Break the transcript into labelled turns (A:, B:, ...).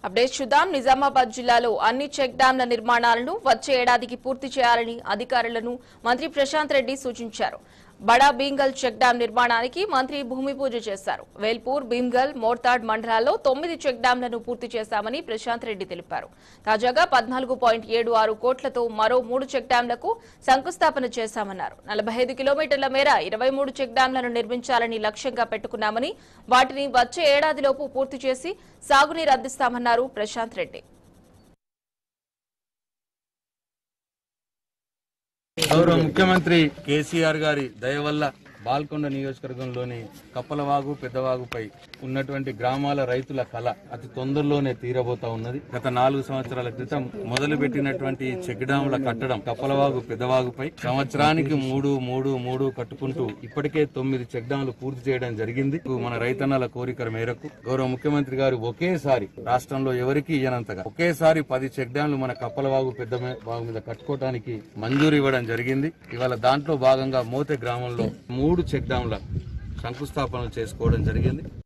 A: update చూద్దాం నిజామాబాద్ జిల్లాలో అన్ని చెక్ డ్యాంల నిర్మాణాలను వచ్చే ఏడాదికి పూర్తి చేయాలని అధికారులను మంత్రి ప్రశాంత్ రెడ్డి సూచించారు బడా భీంగల్ చెక్ డ్యాం నిర్మాణానికి మంత్రి భూమి పూజ చేశారు వేల్పూర్ భీమ్గల్ మోర్తాడ్ మండలాల్లో తొమ్మిది చెక్ డ్యాంలను పూర్తి చేశామని ప్రశాంత్ రెడ్డి తెలిపారు తాజాగా పద్నాలుగు పాయింట్ ఏడు ఆరు కోట్లతో మరో మూడు చెక్ డ్యాంలకు శంకుస్థాపన చేశామన్నారు నలభై ఐదు కిలోమీటర్ల మేర ఇరవై మూడు చెక్ డ్యాంలను నిర్మించాలని లక్ష్యంగా పెట్టుకున్నామని వాటిని వచ్చే ఏడాదిలోపు పూర్తి చేసి సాగునీరు అందిస్తామన్నారు ప్రశాంత్ రెడ్డి
B: గౌరవ ముఖ్యమంత్రి కేసీఆర్ గారి దయ వల్ల బాల్కొండ నియోజకవర్గంలోని కప్పలవాగు పెద్దవాగుపై ఉన్నటువంటి గ్రామాల రైతుల కళ అతి తొందరలోనే తీరబోతా ఉన్నది గత నాలుగు సంవత్సరాల క్రితం మొదలు పెట్టినటువంటి ఈ చెక్ డ్యాముల కట్టడం కప్పలవాగు పెద్దవాగుపై సంవత్సరానికి మూడు మూడు మూడు కట్టుకుంటూ ఇప్పటికే తొమ్మిది చెక్ డ్యాములు పూర్తి చేయడం జరిగింది మన రైతన్నల కోరిక మేరకు గౌరవ ముఖ్యమంత్రి గారు ఒకేసారి రాష్ట్రంలో ఎవరికి ఇయ్యనంతగా ఒకేసారి పది చెక్ డ్యాములు మన కప్పలవాగు పెద్ద మే- వాగు మీద కట్టుకోవడానికి మంజూరు ఇవ్వడం జరిగింది ఇవాళ దాంట్లో భాగంగా మోతే గ్రామంలో మూడు చెక్ డ్యాముల శంకుస్థాపనలు చేసుకోవడం జరిగింది